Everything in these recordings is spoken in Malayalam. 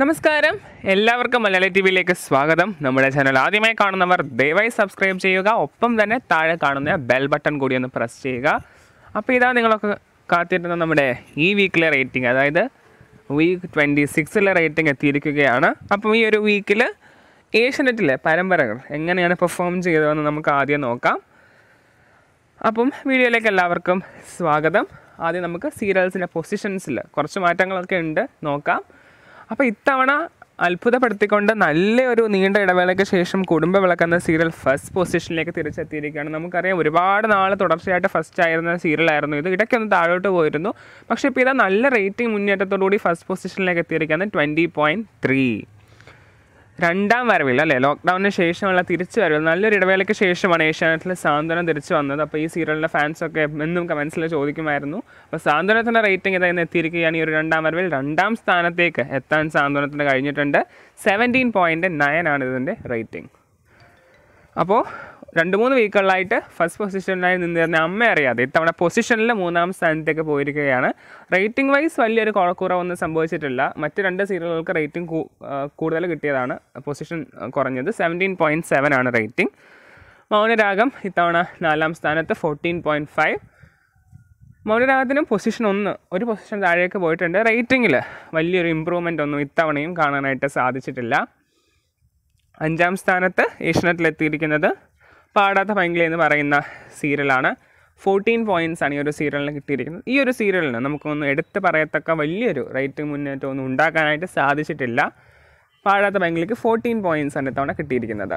നമസ്കാരം എല്ലാവർക്കും മലയാളി ടി വിയിലേക്ക് സ്വാഗതം നമ്മുടെ ചാനൽ ആദ്യമായി കാണുന്നവർ ദയവായി സബ്സ്ക്രൈബ് ചെയ്യുക ഒപ്പം തന്നെ താഴെ കാണുന്ന ബെൽ ബട്ടൺ കൂടി ഒന്ന് പ്രസ് ചെയ്യുക അപ്പോൾ ഇതാ നിങ്ങളൊക്കെ കാത്തിരുന്ന നമ്മുടെ ഈ വീക്കിലെ റേറ്റിംഗ് അതായത് വീക്ക് ട്വൻറ്റി സിക്സിലെ റേറ്റിംഗ് എത്തിയിരിക്കുകയാണ് അപ്പം ഈ ഒരു വീക്കിൽ ഏഷ്യനെറ്റിലെ പരമ്പരകൾ എങ്ങനെയാണ് പെർഫോം ചെയ്തതെന്ന് നമുക്ക് ആദ്യം നോക്കാം അപ്പം വീഡിയോയിലേക്ക് എല്ലാവർക്കും സ്വാഗതം ആദ്യം നമുക്ക് സീരിയൽസിൻ്റെ പൊസിഷൻസിൽ കുറച്ച് മാറ്റങ്ങളൊക്കെ ഉണ്ട് നോക്കാം അപ്പോൾ ഇത്തവണ അത്ഭുതപ്പെടുത്തിക്കൊണ്ട് നല്ലൊരു നീണ്ട ഇടവേളയ്ക്ക് ശേഷം കുടുംബ വിളക്കെന്ന സീരിയൽ ഫസ്റ്റ് പൊസിഷനിലേക്ക് തിരിച്ചെത്തിയിരിക്കുകയാണ് നമുക്കറിയാം ഒരുപാട് നാൾ തുടർച്ചയായിട്ട് ഫസ്റ്റ് ആയിരുന്ന സീരിയലായിരുന്നു ഇത് ഇടയ്ക്കൊന്ന് താഴോട്ട് പോയിരുന്നു പക്ഷേ ഇപ്പോൾ ഇതാ നല്ല റേറ്റിംഗ് മുന്നേറ്റത്തോടുകൂടി ഫസ്റ്റ് പൊസിഷനിലേക്ക് എത്തിയിരിക്കുകയാണ് ട്വൻറ്റി പോയിൻറ്റ് ത്രീ രണ്ടാം വരവിൽ അല്ലേ ലോക്ക്ഡൗണിന് ശേഷമുള്ള തിരിച്ചു വരവിൽ നല്ലൊരു ഇടവേളയ്ക്ക് ശേഷമാണ് ഏഷ്യാനെറ്റിൽ സാന്ത്വനം തിരിച്ചു വന്നത് അപ്പോൾ ഈ സീരിയലിൻ്റെ ഫാൻസൊക്കെ എന്നും കമൻസിൽ ചോദിക്കുമായിരുന്നു അപ്പോൾ സാന്ത്വനത്തിൻ്റെ റേറ്റിംഗ് ഇതായി എത്തിയിരിക്കുകയാണ് ഈ ഒരു രണ്ടാം വരവിൽ രണ്ടാം സ്ഥാനത്തേക്ക് എത്താൻ സാന്ത്വനത്തിന് കഴിഞ്ഞിട്ടുണ്ട് സെവൻറ്റീൻ പോയിൻറ്റ് നയൻ ആണ് ഇതിൻ്റെ റേറ്റിംഗ് അപ്പോൾ രണ്ട് മൂന്ന് വീക്കുകളിലായിട്ട് ഫസ്റ്റ് പൊസിഷനിലായി നിന്നിരുന്ന അമ്മ അറിയാതെ ഇത്തവണ പൊസിഷനിൽ മൂന്നാം സ്ഥാനത്തേക്ക് പോയിരിക്കുകയാണ് റേറ്റിംഗ് വൈസ് വലിയൊരു കുറവൊന്നും സംഭവിച്ചിട്ടില്ല മറ്റ് രണ്ട് സീരിയലുകൾക്ക് റേറ്റിംഗ് കൂടുതൽ കിട്ടിയതാണ് പൊസിഷൻ കുറഞ്ഞത് സെവൻറ്റീൻ പോയിൻറ്റ് സെവൻ ആണ് റേറ്റിംഗ് മൗനരാഗം ഇത്തവണ നാലാം സ്ഥാനത്ത് ഫോർട്ടീൻ പോയിൻറ്റ് ഫൈവ് മൗനരാഗത്തിനും പൊസിഷൻ ഒന്ന് ഒരു പൊസിഷൻ താഴേക്ക് പോയിട്ടുണ്ട് റേറ്റിങ്ങിൽ വലിയൊരു ഇമ്പ്രൂവ്മെൻ്റ് ഒന്നും ഇത്തവണയും കാണാനായിട്ട് സാധിച്ചിട്ടില്ല അഞ്ചാം സ്ഥാനത്ത് ഏഷ്യനെറ്റിലെത്തിയിരിക്കുന്നത് പാടാത്ത പൈങ്കിളി എന്ന് പറയുന്ന സീരിയലാണ് ഫോർട്ടീൻ പോയിൻറ്റ്സ് ആണ് ഈ ഒരു സീരിയലിന് കിട്ടിയിരിക്കുന്നത് ഈ ഒരു സീരിയലിന് നമുക്കൊന്ന് എടുത്ത് പറയത്തക്ക വലിയൊരു റേറ്റിംഗ് മുന്നേറ്റം ഒന്നും ഉണ്ടാക്കാനായിട്ട് സാധിച്ചിട്ടില്ല പാടാത്ത പൈങ്കിളിക്ക് ഫോർട്ടീൻ പോയിൻറ്റ്സ് ആണ് ഇത്തവണ കിട്ടിയിരിക്കുന്നത്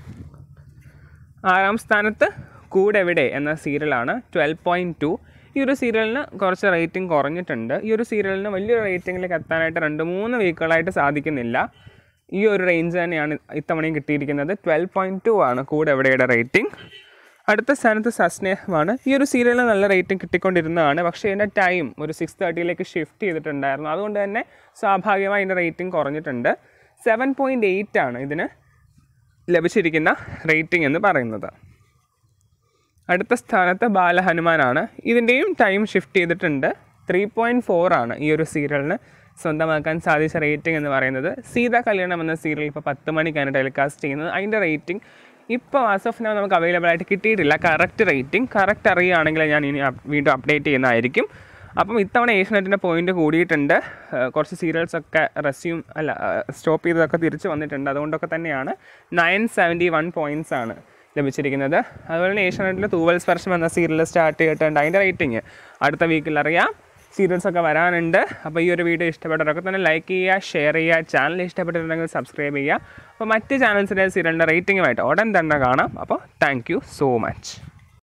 ആറാം സ്ഥാനത്ത് കൂടെവിടെ എന്ന സീരിയലാണ് ട്വൽവ് പോയിൻറ്റ് ടു ഈ ഒരു സീരിയലിന് കുറച്ച് റേറ്റിംഗ് കുറഞ്ഞിട്ടുണ്ട് ഈ ഒരു സീരിയലിന് വലിയൊരു റേറ്റിംഗിലേക്ക് എത്താനായിട്ട് രണ്ട് മൂന്ന് വീക്കുകളായിട്ട് സാധിക്കുന്നില്ല ഈ ഒരു റേഞ്ച് തന്നെയാണ് ഇത്തവണയും കിട്ടിയിരിക്കുന്നത് ട്വൽവ് പോയിൻറ്റ് ടു ആണ് കൂടെ എവിടെയുടെ റേറ്റിംഗ് അടുത്ത സ്ഥാനത്ത് സസ്നേഹമാണ് ഈ ഒരു സീരിയലിന് നല്ല റേറ്റിംഗ് കിട്ടിക്കൊണ്ടിരുന്നതാണ് പക്ഷേ ഇതിൻ്റെ ടൈം ഒരു സിക്സ് തേർട്ടിയിലേക്ക് ഷിഫ്റ്റ് ചെയ്തിട്ടുണ്ടായിരുന്നു അതുകൊണ്ട് തന്നെ സ്വാഭാവികമായി ഇതിൻ്റെ റേറ്റിംഗ് കുറഞ്ഞിട്ടുണ്ട് സെവൻ പോയിൻറ്റ് എയ്റ്റ് ആണ് ഇതിന് ലഭിച്ചിരിക്കുന്ന റേറ്റിംഗ് എന്ന് പറയുന്നത് അടുത്ത സ്ഥാനത്ത് ബാലഹനുമാനാണ് ഇതിൻ്റെയും ടൈം ഷിഫ്റ്റ് ചെയ്തിട്ടുണ്ട് ത്രീ പോയിൻറ്റ് ഫോർ ആണ് ഈ ഒരു സീരിയലിന് സ്വന്തമാക്കാൻ സാധിച്ച റേറ്റിംഗ് എന്ന് പറയുന്നത് സീതാ കല്യാണം എന്ന സീരിയൽ ഇപ്പോൾ പത്ത് മണിക്കാണ് ടെലികാസ്റ്റ് ചെയ്യുന്നത് അതിൻ്റെ റേറ്റിംഗ് ഇപ്പോൾ ആസ് ഓഫ് നൗ നമുക്ക് അവൈലബിൾ ആയിട്ട് കിട്ടിയിട്ടില്ല കറക്റ്റ് റേറ്റിംഗ് കറക്റ്റ് അറിയുകയാണെങ്കിൽ ഞാൻ ഇനി അപ് വീണ്ടും അപ്ഡേറ്റ് ചെയ്യുന്നതായിരിക്കും അപ്പം ഇത്തവണ ഏഷ്യനെറ്റിൻ്റെ പോയിന്റ് കൂടിയിട്ടുണ്ട് ഏഹ് കുറച്ച് സീരിയൽസ് ഒക്കെ റെസ്യൂം അല്ല സ്റ്റോപ്പ് ചെയ്തതൊക്കെ തിരിച്ച് വന്നിട്ടുണ്ട് അതുകൊണ്ടൊക്കെ തന്നെയാണ് നയൻ സെവൻറ്റി വൺ പോയിൻറ്റ്സ് ആണ് ലഭിച്ചിരിക്കുന്നത് അതുപോലെ തന്നെ ഏഷ്യാനെറ്റിൽ തൂവൽ സ്പർശം എന്ന സീരിയൽ സ്റ്റാർട്ട് ചെയ്തിട്ടുണ്ട് അതിൻ്റെ റേറ്റിംഗ് അടുത്ത വീക്കിൽ അറിയാം സീരിയൽസ് ഒക്കെ വരാനുണ്ട് അപ്പോൾ ഈ ഒരു വീഡിയോ ഇഷ്ടപ്പെട്ടവരൊക്കെ തന്നെ ലൈക്ക് ചെയ്യുക ഷെയർ ചെയ്യുക ചാനൽ ഇഷ്ടപ്പെട്ടിട്ടുണ്ടെങ്കിൽ സബ്സ്ക്രൈബ് ചെയ്യുക അപ്പോൾ മറ്റ് ചാനൽസിൻ്റെ സീരിയലിൻ്റെ റേറ്റിംഗുമായിട്ട് ഉടൻ തന്നെ കാണാം അപ്പോൾ താങ്ക് യു സോ മച്ച്